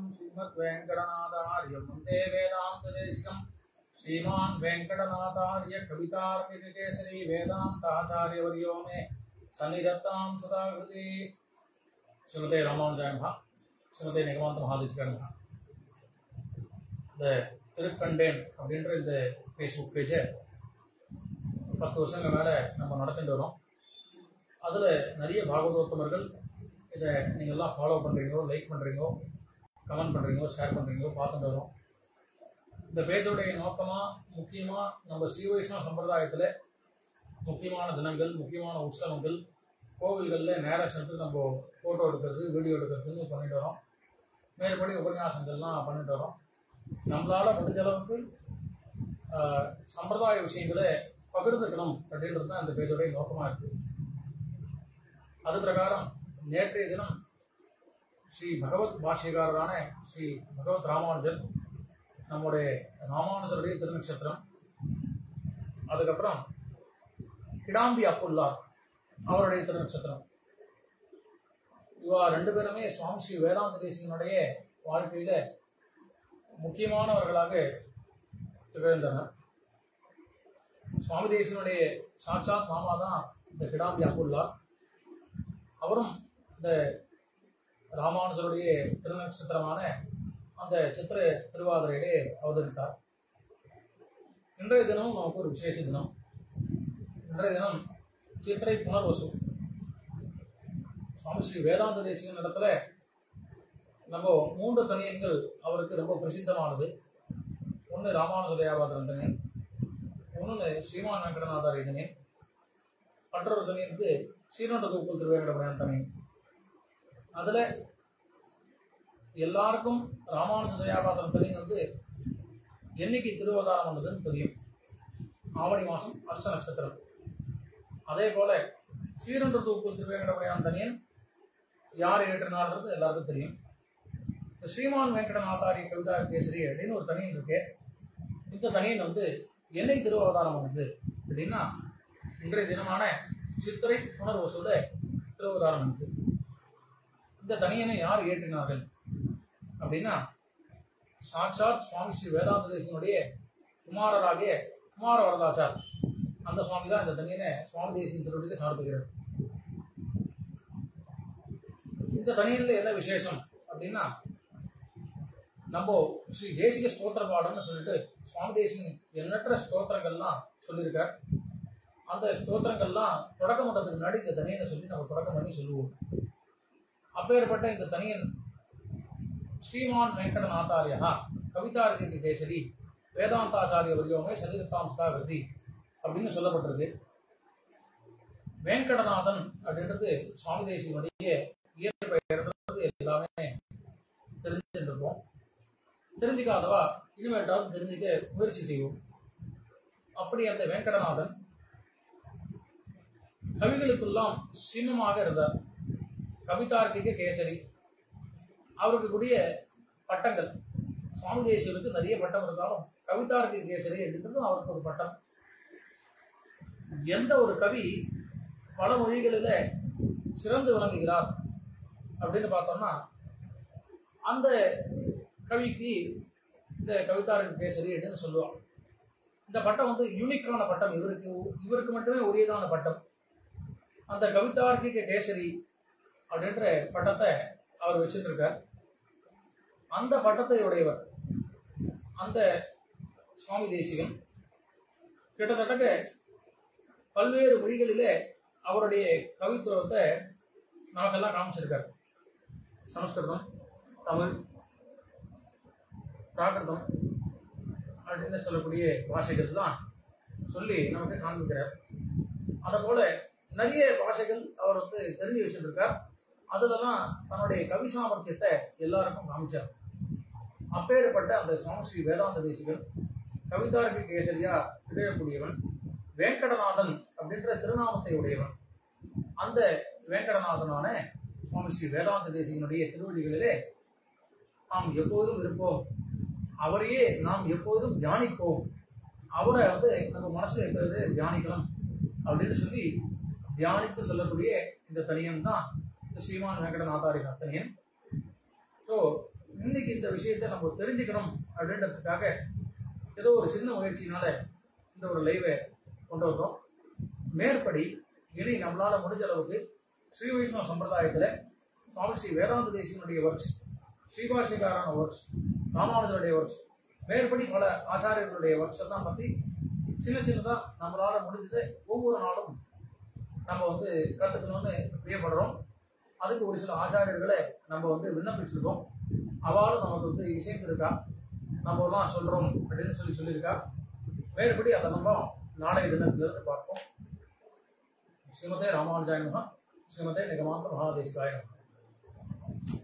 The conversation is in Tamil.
श्रीमद् वेङ्कटनाथार्य वन्दे वेदान्तदेशिकम् श्रीमान् वेङ्कटनाथार्य कवितार्किककेसरी वेदान्ताचार्यवर्यो मे सन्निधत्तां सदा कृति श्रीमते रामानुजायनः ஸ்ரீமதி நிகமாந்த மகாதேசிகரங்க இந்த திருக்கண்டேன் அப்படின்ற இந்த ஃபேஸ்புக் பேஜை பத்து வருஷங்க மேலே நம்ம நடத்திட்டு வரோம் அதில் நிறைய பாகவதோத்தமர்கள் இதை நீங்கள்லாம் ஃபாலோ பண்ணுறீங்களோ லைக் பண்ணுறீங்களோ கமெண்ட் பண்ணுறீங்களோ ஷேர் பண்ணுறீங்களோ பார்த்துட்டு வரோம் இந்த பேஜோடைய நோக்கமாக முக்கியமாக நம்ம ஸ்ரீ வைஷ்ணவ சம்பிரதாயத்தில் முக்கியமான தினங்கள் முக்கியமான உற்சவங்கள் கோவில்களில் நேராக சென்று நம்ம ஃபோட்டோ எடுக்கிறது வீடியோ எடுக்கிறதுன்னு பண்ணிட்டு வரோம் மேற்படி உபன்யாசங்கள்லாம் பண்ணிட்டு வரோம் நம்மளால் முடிஞ்ச அளவுக்கு ஆஹ், சம்பிரதாய விஷயங்களை பகிர்ந்துக்கணும் அப்படின்றது தான் இந்த பேஜோடைய நோக்கமாக இருக்குது அது பிரகாரம் நேற்றைய தினம் ஸ்ரீ பகவத் பாஷ்யக்காரரான ஸ்ரீ பகவத் ராமானுஜர் நம்முடைய ராமானுஜருடைய திருநட்சத்திரம் அதுக்கப்புறம் கிடாம்பி அப்புல்லார் அவருடைய திருநட்சத்திரம் இவா ரெண்டு பேருமே சுவாமி ஸ்ரீ வேதாந்த தேசிகனுடைய வாழ்க்கையில முக்கியமானவர்களாக திகழ்ந்தனர் சுவாமி தேசிகனுடைய சாட்சாத் மாமா தான் இந்த கிடாம்பி அப்புல்லா அவரும் இந்த ராமானுஜருடைய திருநட்சத்திரமான அந்த சித்திர திருவாதிரையிலே அவதரித்தார் இன்றைய தினம் நமக்கு ஒரு விசேஷ தினம் இன்றைய தினம் சித்திரை புனர்வசு சுவாமி ஸ்ரீ வேதாந்த தேசிகன் இடத்துல நம்ம மூன்று தனியன்கள் அவருக்கு ரொம்ப பிரசித்தமானது ஒன்று ராமானுஜதயாபாத்திரன் தனியன் ஒன்று ஸ்ரீமான் வெங்கடநாதாரி தனியன் மற்றொரு தனியனுக்கு ஸ்ரீரண்ட தூக்கல் திருவேங்கடபுரம் தனியன் அதில் எல்லாருக்கும் ராமானுஜதயாபாத்திரன் தனியன் வந்து என்னைக்கு திருவதாரம் வந்ததுன்னு தெரியும் ஆவணி மாதம் அஷ்ட நட்சத்திரம் அதே போல ஸ்ரீரண்ட தூக்குள் திருவேங்கடபுரம் தனியன் யார் ஏற்றினார்ன்றது எல்லாருக்கும் தெரியும் இந்த ஸ்ரீமான் வெங்கடநாதாரி கவிதா கேசரி அப்படின்னு ஒரு தனியன் இருக்கு இந்த தனியன் வந்து என்னை திருவதாரம் வந்தது அப்படின்னா இன்றைய தினமான சித்திரை புனர்வசூல திருவதாரம் இருக்கு இந்த தனியனை யார் ஏற்றினார்கள் அப்படின்னா சாட்சாத் சுவாமி ஸ்ரீ வேதாந்த தேசனுடைய குமாரராகிய குமார வரதாச்சார் அந்த சுவாமி தான் இந்த தனியனை சுவாமி தேசியின் திருவடிக்கு சமர்ப்பிக்கிறார் இந்த தனியனில் என்ன விசேஷம் அப்படின்னா நம்ம ஸ்ரீ தேசிக ஸ்தோத்திர பாடம்னு சொல்லிட்டு சுவாமி தேசிகன் எண்ணற்ற ஸ்தோத்திரங்கள்லாம் சொல்லியிருக்கார் அந்த ஸ்தோத்திரங்கள்லாம் தொடக்கம் பண்ணுறதுக்கு முன்னாடி இந்த தனியனை சொல்லி நம்ம தொடக்கம் பண்ணி சொல்லுவோம் அப்பேற்பட்ட இந்த தனியன் ஸ்ரீமான் வெங்கடநாத்தாரியா கவிதார்கிக கேசரி வேதாந்தாச்சாரிய வரியோமே சதிரத்தாம் சுதா விருதி அப்படின்னு சொல்லப்பட்டிருக்கு வேங்கடநாதன் அப்படின்றது சுவாமி தேசியனுடைய இயற்பெயர்ன்றது எல்லாமே தெரிஞ்சுட்டு இருப்போம் தெரிஞ்சுக்காதவா இனிமேட்டாவது தெரிஞ்சுக்க முயற்சி செய்வோம் அப்படி அந்த வேங்கடநாதன் கவிகளுக்கெல்லாம் சிம்மமாக இருந்தார் கவிதார்க்கிக கேசரி அவருக்கு கூடிய பட்டங்கள் சுவாமி தேசியருக்கு நிறைய பட்டம் இருந்தாலும் கவிதார்க்கிக கேசரி அப்படின்றதும் அவருக்கு ஒரு பட்டம் எந்த ஒரு கவி பல மொழிகளில் சிறந்து விளங்குகிறார் அப்படின்னு பார்த்தோம்னா அந்த கவிக்கு இந்த கவிதாரன் கேசரி அப்படின்னு சொல்லுவாங்க இந்த பட்டம் வந்து யூனிக்கான பட்டம் இவருக்கு இவருக்கு மட்டுமே உரியதான பட்டம் அந்த கவிதார்க்கிக கேசரி அப்படின்ற பட்டத்தை அவர் வச்சுருக்கார் அந்த பட்டத்தை உடையவர் அந்த சுவாமி தேசிகன் கிட்டத்தட்ட பல்வேறு மொழிகளிலே அவருடைய கவித்துவத்தை நமக்கெல்லாம் காமிச்சிருக்கார் சமஸ்கிருதம் தமிழ் பிராகிருதம் அப்படின்னு சொல்லக்கூடிய பாஷைகள்லாம் சொல்லி நமக்கு காண்பிக்கிறார் அதை போல நிறைய பாஷைகள் அவர் வந்து தெரிஞ்சு வச்சுருக்கார் அதுலலாம் தன்னுடைய கவி சாமர்த்தியத்தை எல்லாருக்கும் காமிச்சார் அப்பேற்பட்ட அந்த சுவாமி ஸ்ரீ வேதாந்த தேசிகன் கவிதார்க்கு கேசரியா திகழக்கூடியவன் வேங்கடநாதன் அப்படின்ற திருநாமத்தை உடையவன் அந்த வேங்கடநாதனான சுவாமி ஸ்ரீ வேதாந்த தேசிகனுடைய திருவடிகளிலே நாம் எப்போதும் இருப்போம் அவரையே நாம் எப்போதும் தியானிப்போம் அவரை வந்து நம்ம மனசுல இருக்கிறது தியானிக்கலாம் அப்படின்னு சொல்லி தியானித்து சொல்லக்கூடிய இந்த தனியன் தான் இந்த ஸ்ரீமான் வெங்கடநாதாரி தனியன் ஸோ இன்னைக்கு இன்னைக்கு இந்த விஷயத்தை நம்ம தெரிஞ்சுக்கணும் அப்படின்றதுக்காக ஏதோ ஒரு சின்ன முயற்சியினால இந்த ஒரு லைவை கொண்டு வந்தோம் மேற்படி இனி நம்மளால முடிஞ்ச அளவுக்கு ஸ்ரீ வைஷ்ணவ சம்பிரதாயத்துல சுவாமி ஸ்ரீ வேதாந்த தேசியனுடைய ஒர்க்ஸ் ஸ்ரீபாஷிகாரான ஒர்க்ஸ் ராமானுஜருடைய ஒர்க்ஸ் மேற்படி பல ஆச்சாரியர்களுடைய ஒர்க்ஸ் எல்லாம் பத்தி சின்ன சின்னதா நம்மளால முடிஞ்சதை ஒவ்வொரு நாளும் நம்ம வந்து கத்துக்கணும்னு பிரியப்படுறோம் அதுக்கு ஒரு சில ஆச்சாரியர்களை நம்ம வந்து விண்ணப்பிச்சிருக்கோம் அவளும் நமக்கு வந்து இசைந்திருக்கா நம்ம எல்லாம் சொல்றோம் அப்படின்னு சொல்லி சொல்லியிருக்கா மேற்படி அதை நம்ம நாளைய தினத்திலிருந்து பார்ப்போம் ஸ்ரீமதே ராமானுஜாய நமः ஸ்ரீமதே நிகமாந்த மகாதேசிகாய நமः